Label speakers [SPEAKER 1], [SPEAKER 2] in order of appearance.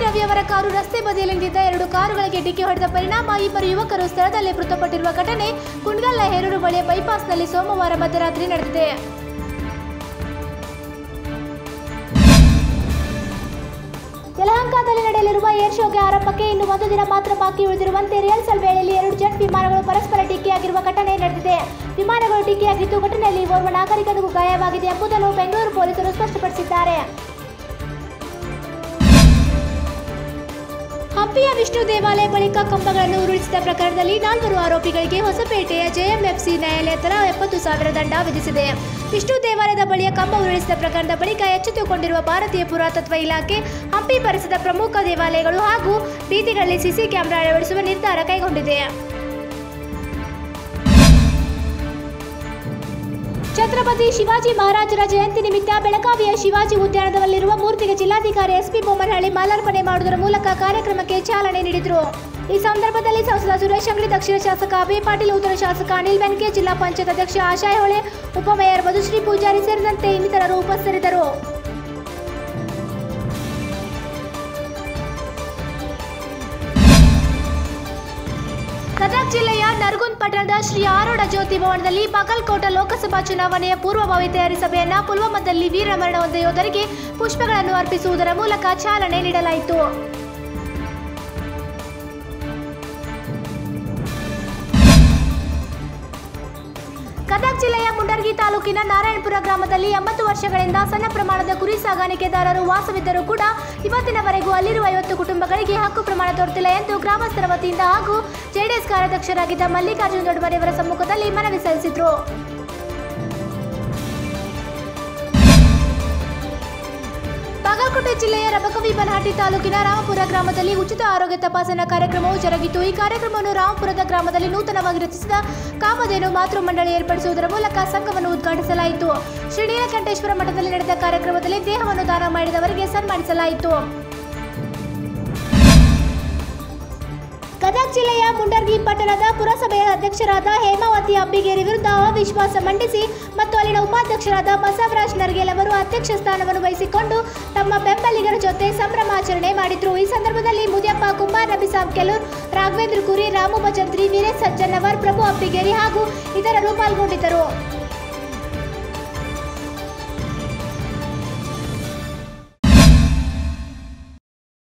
[SPEAKER 1] ರವಿ ಅವರ ಕಾರು ರಸ್ತೆ ಬದಿಯಲ್ಲಿ ನಿಂತಿದ್ದ ಎರಡು ಕಾರುಗಳಿಗೆ ಡಿಕ್ಕಿ ಹೊಡೆದ ಪರಿಣಾಮ ಇಬ್ಬರು ಯುವಕರು ಸ್ಥಳದಲ್ಲೇ ಮೃತಪಟ್ಟಿರುವ ಘಟನೆ ಕುಂಡ್ಗಲ್ನ ಹೇರೂರು ಬಳಿಯ ಬೈಪಾಸ್ನಲ್ಲಿ ಸೋಮವಾರ ಮಧ್ಯರಾತ್ರಿ ನಡೆದಿದೆ ಯಲಹಂಕದಲ್ಲಿ ನಡೆಯಲಿರುವ ಏರ್ ಶೋಗೆ ಆರಂಭಕ್ಕೆ ಇನ್ನು ಒಂದು ದಿನ ಮಾತ್ರ ಬಾಕಿ ಉಳಿದಿರುವಂತೆ ರಿಹರ್ಸಲ್ ವೇಳೆಯಲ್ಲಿ ಎರಡು ಜೆಟ್ ವಿಮಾನಗಳು ಪರಸ್ಪರ ಡಿಕ್ಕಿಯಾಗಿರುವ ಘಟನೆ ನಡೆದಿದೆ ವಿಮಾನಗಳು ಡಿಕ್ಕಿಯಾಗಿದ್ದು ಘಟನೆಯಲ್ಲಿ ಓರ್ವ ನಾಗರಿಕನಿಗೂ ಗಾಯವಾಗಿದೆ ಎಂಬುದನ್ನು ಬೆಂಗಳೂರು ಪೊಲೀಸರು ಸ್ಪಷ್ಟಪಡಿಸಿದ್ದಾರೆ ಹಂಪಿಯ ವಿಷ್ಣು ದೇವಾಲಯ ಬಳಿಕ ಕಂಬಗಳನ್ನು ಉರುಳಿಸಿದ ಪ್ರಕರಣದಲ್ಲಿ ನಾಲ್ವರು ಆರೋಪಿಗಳಿಗೆ ಹೊಸಪೇಟೆಯ ಜೆಎಂಎಫ್ಸಿ ನ್ಯಾಯಾಲಯ ತಲಾ ಎಪ್ಪತ್ತು ಸಾವಿರ ದಂಡ ವಿಧಿಸಿದೆ ವಿಷ್ಣು ದೇವಾಲಯದ ಬಳಿಯ ಕಂಬ ಉರುಳಿಸಿದ ಪ್ರಕರಣದ ಬಳಿಕ ಎಚ್ಚೆತ್ತುಕೊಂಡಿರುವ ಭಾರತೀಯ ಪುರಾತತ್ವ ಇಲಾಖೆ ಹಂಪಿ ಪರಿಸರದ ಪ್ರಮುಖ ದೇವಾಲಯಗಳು ಹಾಗೂ ಬೀದಿಗಳಲ್ಲಿ ಸಿಸಿ ಕ್ಯಾಮೆರಾ ಅಳವಡಿಸುವ ನಿರ್ಧಾರ ಕೈಗೊಂಡಿದೆ ಛತ್ರಪತಿ ಶಿವಾಜಿ ಮಹಾರಾಜರ ಜಯಂತಿ ನಿಮಿತ್ತ ಬೆಳಗಾವಿಯ ಶಿವಾಜಿ ಉದ್ಯಾನದಲ್ಲಿರುವ ಮೂರ್ತಿಗೆ ಜಿಲ್ಲಾಧಿಕಾರಿ ಎಸ್ಪಿ ಬೊಮ್ಮನಹಳ್ಳಿ ಮಾಲಾರ್ಪಣೆ ಮಾಡುವುದರ ಮೂಲಕ ಕಾರ್ಯಕ್ರಮಕ್ಕೆ ಚಾಲನೆ ನೀಡಿದರು ಈ ಸಂದರ್ಭದಲ್ಲಿ ಸಂಸದ ಸುರೇಶ್ ಅಂಗಡಿ ದಕ್ಷಿಣ ಶಾಸಕ ಅಭಯ ಪಾಟೀಲ್ ಉತ್ತರ ಶಾಸಕ ಅನಿಲ್ ಬೆನ್ಕೆ ಜಿಲ್ಲಾ ಪಂಚಾಯತ್ ಅಧ್ಯಕ್ಷ ಆಶಾಯ್ ಹೊಳೆ ಉಪಮೇಯರ್ ಮಧುಶ್ರೀ ಪೂಜಾರಿ ಸೇರಿದಂತೆ ಇನ್ನಿತರರು ಉಪಸ್ಥಿತರಿದ್ದರು ಗದಗ ಜಿಲ್ಲೆಯ ನರಗುಂದ್ ಪಟ್ಟಣದ ಶ್ರೀ ಆರೋಢ ಜ್ಯೋತಿ ಭವನದಲ್ಲಿ ಬಾಗಲಕೋಟ ಲೋಕಸಭಾ ಚುನಾವಣೆಯ ಪೂರ್ವಭಾವಿ ತಯಾರಿ ಸಭೆಯನ್ನ ಪುಲ್ವಾಮಾದಲ್ಲಿ ವೀರಮರಣ ಹೊಂದ ಯೋಧರಿಗೆ ಪುಷ್ಪಗಳನ್ನು ಅರ್ಪಿಸುವುದರ ಮೂಲಕ ಚಾಲನೆ ನೀಡಲಾಯಿತು ಗದಗ ಜಿಲ್ಲೆಯ ಮುಂಡರ್ಗಿ ತಾಲೂಕಿನ ನಾರಾಯಣಪುರ ಗ್ರಾಮದಲ್ಲಿ ಎಂಬತ್ತು ವರ್ಷಗಳಿಂದ ಸಣ್ಣ ಪ್ರಮಾಣದ ಕುರಿ ಸಾಗಾಣಿಕೆದಾರರು ವಾಸವಿದ್ದರೂ ಕೂಡ ಇವತ್ತಿನವರೆಗೂ ಅಲ್ಲಿರುವ ಐವತ್ತು ಕುಟುಂಬಗಳಿಗೆ ಹಕ್ಕು ಪ್ರಮಾಣ ದೊರೆತಿಲ್ಲ ಎಂದು ಗ್ರಾಮಸ್ಥರ ವತಿಯಿಂದ ಹಾಗೂ ಜೆಡಿಎಸ್ ಕಾರ್ಯಾಧ್ಯಕ್ಷರಾಗಿದ್ದ ಮಲ್ಲಿಕಾರ್ಜುನ ದೊಡ್ಡಬರೆಯವರ ಸಮ್ಮುಖದಲ್ಲಿ ಮನವಿ ಸಲ್ಲಿಸಿದರು ಬಾಗಲಕೋಟೆ ಜಿಲ್ಲೆಯ ರಬಕವಿ ಬನಹಟ್ಟಿ ತಾಲೂಕಿನ ರಾಮಪುರ ಗ್ರಾಮದಲ್ಲಿ ಉಚಿತ ಆರೋಗ್ಯ ತಪಾಸಣಾ ಕಾರ್ಯಕ್ರಮವು ಜರುಗಿತು ಈ ಕಾರ್ಯಕ್ರಮವನ್ನು ರಾಮಪುರದ ಗ್ರಾಮದಲ್ಲಿ ನೂತನವಾಗಿ ರಚಿಸಿದ ಕಾಮಧೇನು ಮಾತೃ ಮಂಡಳಿ ಏರ್ಪಡಿಸುವುದರ ಮೂಲಕ ಸಂಘವನ್ನು ಉದ್ಘಾಟಿಸಲಾಯಿತು ಶ್ರೀ ನೀಲಕಂಠೇಶ್ವರ ಮಠದಲ್ಲಿ ನಡೆದ ಕಾರ್ಯಕ್ರಮದಲ್ಲಿ ದೇಹವನ್ನು ದಾನ ಮಾಡಿದವರಿಗೆ ಸನ್ಮಾನಿಸಲಾಯಿತು ಗದಗ ಜಿಲ್ಲೆಯ ಮುಂಡರ್ಗಿ ಪಟ್ಟಣದ ಪುರಸಭೆಯ ಅಧ್ಯಕ್ಷರಾದ ಹೇಮಾವತಿ ಅಬ್ಬಿಗೇರಿ ವಿರುದ್ಧ ಅವಿಶ್ವಾಸ ಮಂಡಿಸಿ ಮತ್ತು ಅಲ್ಲಿನ ಉಪಾಧ್ಯಕ್ಷರಾದ ಬಸವರಾಜ್ ನರ್ಗೇಲ್ ಅವರು ಅಧ್ಯಕ್ಷ ಸ್ಥಾನವನ್ನು ವಹಿಸಿಕೊಂಡು ತಮ್ಮ ಬೆಂಬಲಿಗರ ಜೊತೆ ಸಂಭ್ರಮಾಚರಣೆ ಮಾಡಿದ್ರು ಈ ಸಂದರ್ಭದಲ್ಲಿ ಮುದಿಯಪ್ಪ ಕುಂಬಾರ್ ನಬಿಸಾಬ್ ಕೆಲೂರ್ ರಾಘವೇಂದ್ರ ಕುರಿ ರಾಮು ಭಜಂತ್ರಿ ವೀರೇಶ್ ಸಜ್ಜನ್ನವರ್ ಪ್ರಭು ಅಬ್ಬಿಗೇರಿ ಹಾಗೂ ಇತರರು ಪಾಲ್ಗೊಂಡಿದ್ದರು